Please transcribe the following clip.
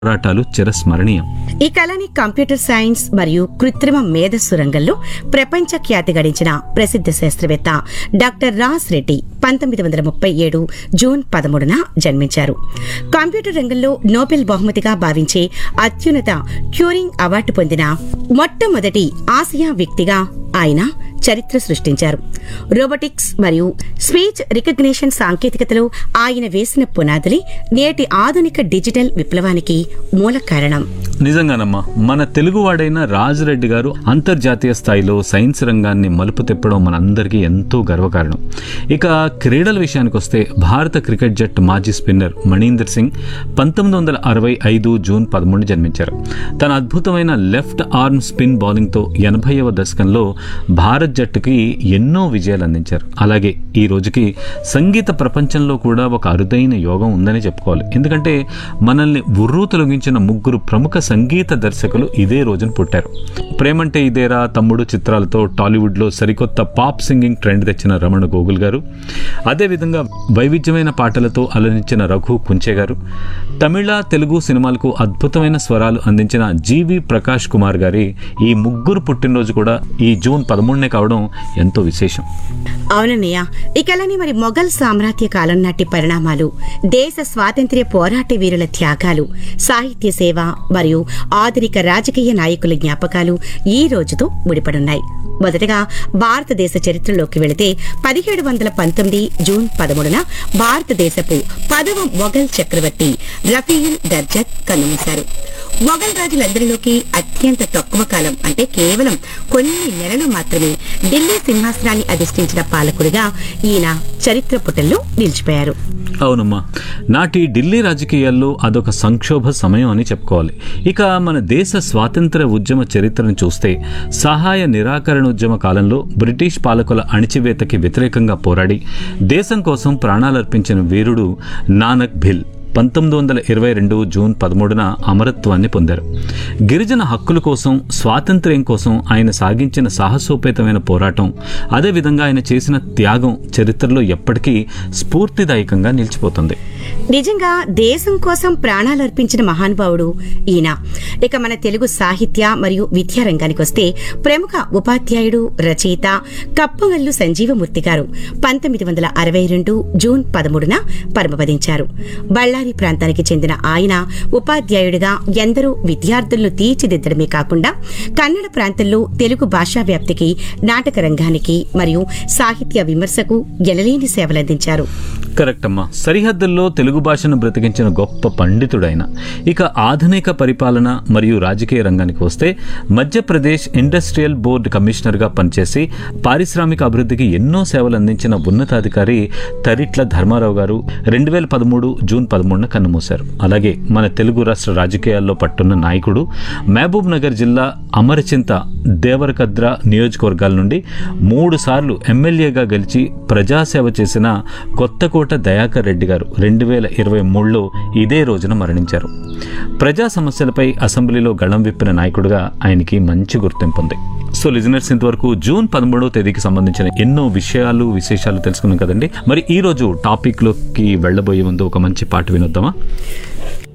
పోరాటాలు చిరస్మరణీయం ఈ కళని కంప్యూటర్ సైన్స్ మరియు కృత్రిమ మేధస్సు రంగంలో ప్రపంచ ఖ్యాతి గడించిన ప్రసిద్ధ శాస్త్రవేత్త డాక్టర్ రాస్ రెడ్డి పంతొమ్మిది వందల ముప్పై ఏడు జూన్ పదమూడున జన్మించారు కంప్యూటర్ రంగంలో నోబెల్ బహుమతిగా భావించే అత్యున్నత ట్యూరింగ్ అవార్డు పొందిన మొట్టమొదటి ఆసియా వ్యక్తిగా ఆయన చరిత్ర సృష్టించారు రోబోటిక్స్ మరియు స్పీచ్ రికగ్నిషన్ సాంకేతికతలో ఆయన వేసిన పునాదులే నేటి ఆధునిక డిజిటల్ విప్లవానికి మూల కారణం నిజంగానమ్మా మన తెలుగువాడైన రాజరెడ్డి గారు అంతర్జాతీయ స్థాయిలో సైన్స్ రంగాన్ని మలుపు తిప్పడం మనందరికీ ఎంతో గర్వకారణం ఇక క్రీడల విషయానికి వస్తే భారత క్రికెట్ జట్టు మాజీ స్పిన్నర్ మణీందర్ సింగ్ పంతొమ్మిది వందల అరవై ఐదు జూన్ పదమూడు జన్మించారు తన అద్భుతమైన లెఫ్ట్ ఆర్మ్ స్పిన్ బౌలింగ్తో ఎనభైవ దశకంలో భారత్ జట్టుకి ఎన్నో విజయాలు అందించారు అలాగే ఈ రోజుకి సంగీత ప్రపంచంలో కూడా ఒక అరుదైన యోగం ఉందని చెప్పుకోవాలి ఎందుకంటే మనల్ని ఉర్రూ తొలగించిన ముగ్గురు ప్రముఖ సంగీత దర్శకులు ఇదే రోజున పుట్టారు ప్రేమంటే ఇదేరా తమ్ముడు చిత్రాలతో టాలీవుడ్లో సరికొత్త పాప్ సింగింగ్ ట్రెండ్ తెచ్చిన రమణ గోగుల్ గారు అదేవిధంగా వైవిధ్యమైన పాటలతో అలరించిన రఘు కుంచే గారు తమిళ తెలుగు సినిమాలకు అద్భుతమైన స్వరాలు అందించిన జీవి ప్రకాష్ కుమార్ గారి ఈ ముగ్గురు పుట్టినరోజు కూడా ఈ జూన్ పదమూడునే కావడం ఎంతో విశేషం అవునన్నయ్య ఈ కళని మరి మొఘల్ సామ్రాజ్య కాలం నాటి పరిణామాలు దేశ స్వాతంత్ర్య పోరాట వీరుల త్యాగాలు సాహిత్య సేవ మరియు ఆధునిక రాజకీయ నాయకుల జ్ఞాపకాలు ఈ రోజుతో ముడిపడున్నాయి మొదటగా భారతదేశ చరిత్రలోకి వెళితే పదిహేడు వందల పంతొమ్మిది జూన్ పదమూడున భారతదేశపు పదవ మొఘల్ చక్రవర్తి రఫీల్ దర్జత్ కన్నుమూశారు మొఘల్ రాజులందరిలోకి అత్యంత తక్కువ కాలం అంటే కేవలం కొన్ని నెలలు మాత్రమే ఢిల్లీ సింహాసనాన్ని అధిష్ఠించిన పాలకుడిగా ఈయన చరిత్ర పుటల్లో నిలిచిపోయారు అవునమ్మా నాటి ఢిల్లీ రాజకీయాల్లో అదొక సంక్షోభ సమయం అని చెప్పుకోవాలి ఇక మన దేశ స్వాతంత్ర ఉద్యమ చరిత్రను చూస్తే సహాయ నిరాకరణ ఉద్యమ కాలంలో బ్రిటిష్ పాలకుల అణిచివేతకి వ్యతిరేకంగా పోరాడి దేశం కోసం ప్రాణాలర్పించిన వీరుడు నానక్ భిల్ పంతొమ్మిది వందల ఇరవై రెండు జూన్ పదమూడున అమరత్వాన్ని పొందారు గిరిజన హక్కుల కోసం స్వాతంత్ర్యం కోసం ఆయన సాగించిన సాహసోపేతమైన పోరాటం అదేవిధంగా ఆయన చేసిన త్యాగం చరిత్రలో ఎప్పటికీ స్ఫూర్తిదాయకంగా నిలిచిపోతుంది నిజంగా దేశం కోసం ప్రాణాలు అర్పించిన మహానుభావుడు ఈయన ఇక మన తెలుగు సాహిత్య మరియు విద్యా రంగానికి వస్తే ప్రముఖ ఉపాధ్యాయుడు రచయిత కప్పగల్లు సంజీవమూర్తి గారు పంతొమ్మిది వందల అరవై రెండు జూన్ పదమూడున పరమపదించారు బళ్ళారి ప్రాంతానికి చెందిన ఆయన ఉపాధ్యాయుడిగా ఎందరో విద్యార్థులను తీర్చిదిద్దడమే కాకుండా కన్నడ ప్రాంతంలో తెలుగు భాషా వ్యాప్తికి నాటక రంగానికి మరియు సాహిత్య విమర్శకు ఎనలేని సేవలందించారు కరెక్ట్ అమ్మా సరిహద్దుల్లో తెలుగు భాషను బ్రతికించిన గొప్ప పండితుడైన ఇక ఆధునిక పరిపాలన మరియు రాజకీయ రంగానికి వస్తే మధ్యప్రదేశ్ ఇండస్ట్రియల్ బోర్డు కమిషనర్గా పనిచేసి పారిశ్రామిక అభివృద్ధికి ఎన్నో సేవలు అందించిన ఉన్నతాధికారి తరిట్ల ధర్మారావు గారు రెండు వేల పదమూడు జూన్ పదమూడున కన్నుమూశారు అలాగే మన తెలుగు రాష్ట్ర రాజకీయాల్లో పట్టున్న నాయకుడు మహబూబ్ నగర్ జిల్లా అమరచింత దేవరకద్ర నియోజకవర్గాల నుండి మూడు సార్లు ఎమ్మెల్యేగా గెలిచి ప్రజాసేవ చేసిన కొత్తకోట దయాకర్ రెడ్డి గారు రెండు వేల ఇరవై మూడులో ఇదే రోజున మరణించారు ప్రజా సమస్యలపై అసెంబ్లీలో గళం విప్పిన నాయకుడిగా ఆయనకి మంచి గుర్తింపు ఉంది సో లిజనర్స్ ఇంతవరకు జూన్ పదమూడవ తేదీకి సంబంధించిన ఎన్నో విషయాలు విశేషాలు తెలుసుకున్నాం కదండి మరి ఈ రోజు టాపిక్ లోకి వెళ్ళబోయే ముందు ఒక మంచి పాట వినొద్దామా